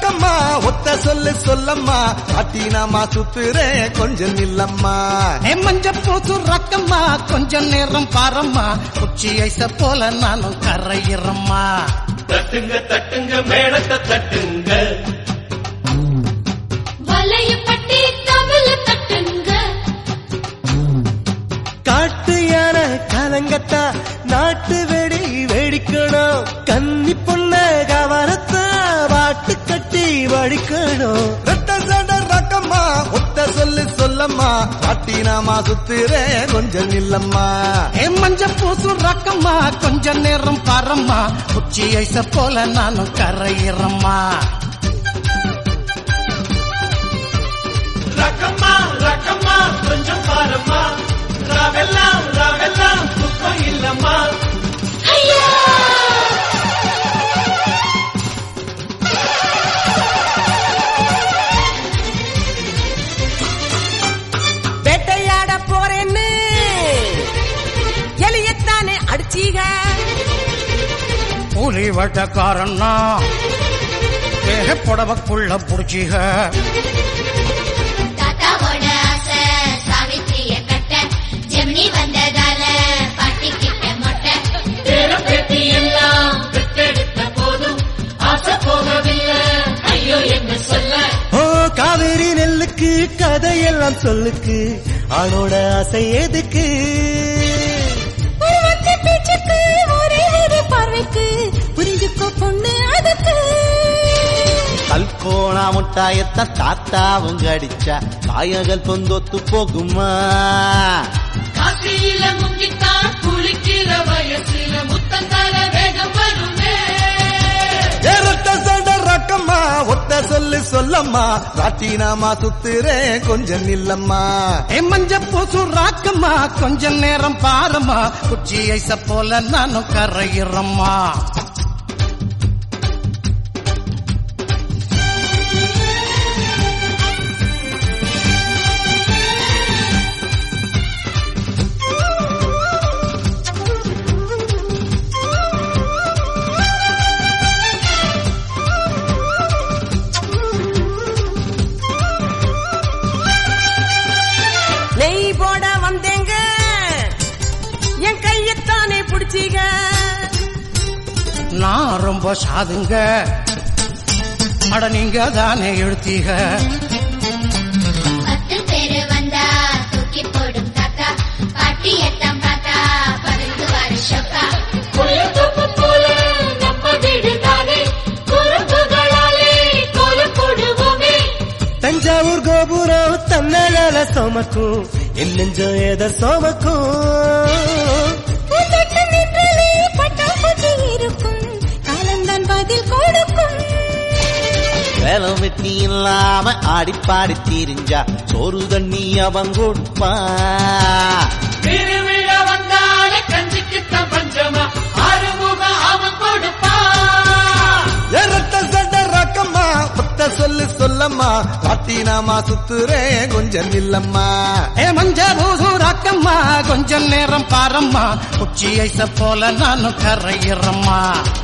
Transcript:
ரக்கம்மா ஒத்த சொல்லு சொல்லம்மா அட்டினாமா சுத்துறேன் கொஞ்சம் இல்லம்மா ஏ மஞ்ச பூசு ரக்கம்மா கொஞ்ச நேரம் பாரம்மா குச்சி ஐச போல நானும் கரையிறம்மா தட்டுங்க தட்டுங்க மேளத்தை தட்டுங்க வலையப்பட்டி தவில தட்டுங்க காட்டு யானை கலங்கத்தா நாட்டு வெடி வெடிக்கணும் கன்னி பொண்ண கவரத்தா வாட்டு கட்டி வடிக்கணும் ரெட்ட சட ரக்கம்மா ஒத்த சொல்லு சொல்லம்மா அட்டினாமா சுத்துறேன் கொஞ்சம் இல்லம்மா ஏ மஞ்ச பூசு ரக்கம்மா கொஞ்ச நேரம் பாரம்மா குச்சி ஐச போல நானும் கரையிறம்மா ரக்கம்மா ரக்கம்மா கொஞ்சம் பாரம்மா ராவெல்லாம் ராவெல்லாம் துக்கம் இல்லம்மா ஐயா வேட்டையாட போறேன்னு எலியத்தானே அடிச்சீக புலி வட்டக்காரன்னா ஏக புடவக்குள்ள புடிச்சிக தாத்தாவோட ஆசை சாவித்திரிய கட்ட ஜெமினி வந்ததால பாட்டி கிட்ட மொட்டை பேரம் பேத்தி எல்லாம் பெற்றெடுத்த போதும் ஆசை போகவில்லை ஐயோ என்ன சொல்ல ஓ காவேரி நெல்லுக்கு கதையெல்லாம் சொல்லுக்கு ஆணோட ஆசை எதுக்கு ஒரு வந்த பேச்சுக்கு ஒரே ஒரு பார்வைக்கு புரிஞ்சுக்கோ பொண்ணு அதுக்கு கல்கோணா முட்டாயத்த தாத்தாவும் கடிச்சா காயங்கள் பொந்தொத்து போகுமா காசியில முங்கித்தான் குளிக்கிற வயசுல முத்தங்கால வேகம் வருமே ஏறட்ட சட ரக்கம்மா ஒத்த சொல்லு சொல்லம்மா ராட்டினாமா சுத்துறேன் கொஞ்சம் இல்லம்மா ஏ மஞ்ச பூசு ராக்கம்மா கொஞ்ச நேரம் பாரம்மா குச்சி ஐச போல நானும் கரையிறம்மா நெய் போட வந்தேங்க என் கையத்தானே பிடிச்சீங்க நான் ரொம்ப சாதுங்க அட நீங்க தானே எழுத்தீக பத்து பேரு வந்தா தூக்கி போடும் தாத்தா பாட்டி எட்டம் பார்த்தா பதினஞ்சு வருஷக்கா புளியத்தோப்பு போல நம்ம வீடு தானே குறும்புகளாலே கோலம் போடுவோமே தஞ்சாவூர் கோபுரம் தன்னழல சோமக்கும் என் நெஞ்சம் எத சோமக்கும் பூத்தொட்டு நின்றாலே பட்டாம்பூச்சி இருக்கும் காலந்தான் பதில் கொடுக்கும் வேலை வெட்டி இல்லாம ஆடிப்பாடி தீரிஞ்சா சோறு தண்ணி அவன் கொடுப்பா திருவிழா வந்தாலே கஞ்சிக்குத்தான் பஞ்சமா ஆறுமுகம் அவன் கொடுப்பா எரட்ட சட ரக்கம்மா ஒத்த சொல்லு சொல்லம்மா பாட்டினாமா சுத்துறேன் கொஞ்சம் இல்லம்மா ஏ மஞ்ச பூசு ராக்கம்மா கொஞ்ச நேரம் பாரம்மா குச்சி ஐச போல நானும் கரையிறம்மா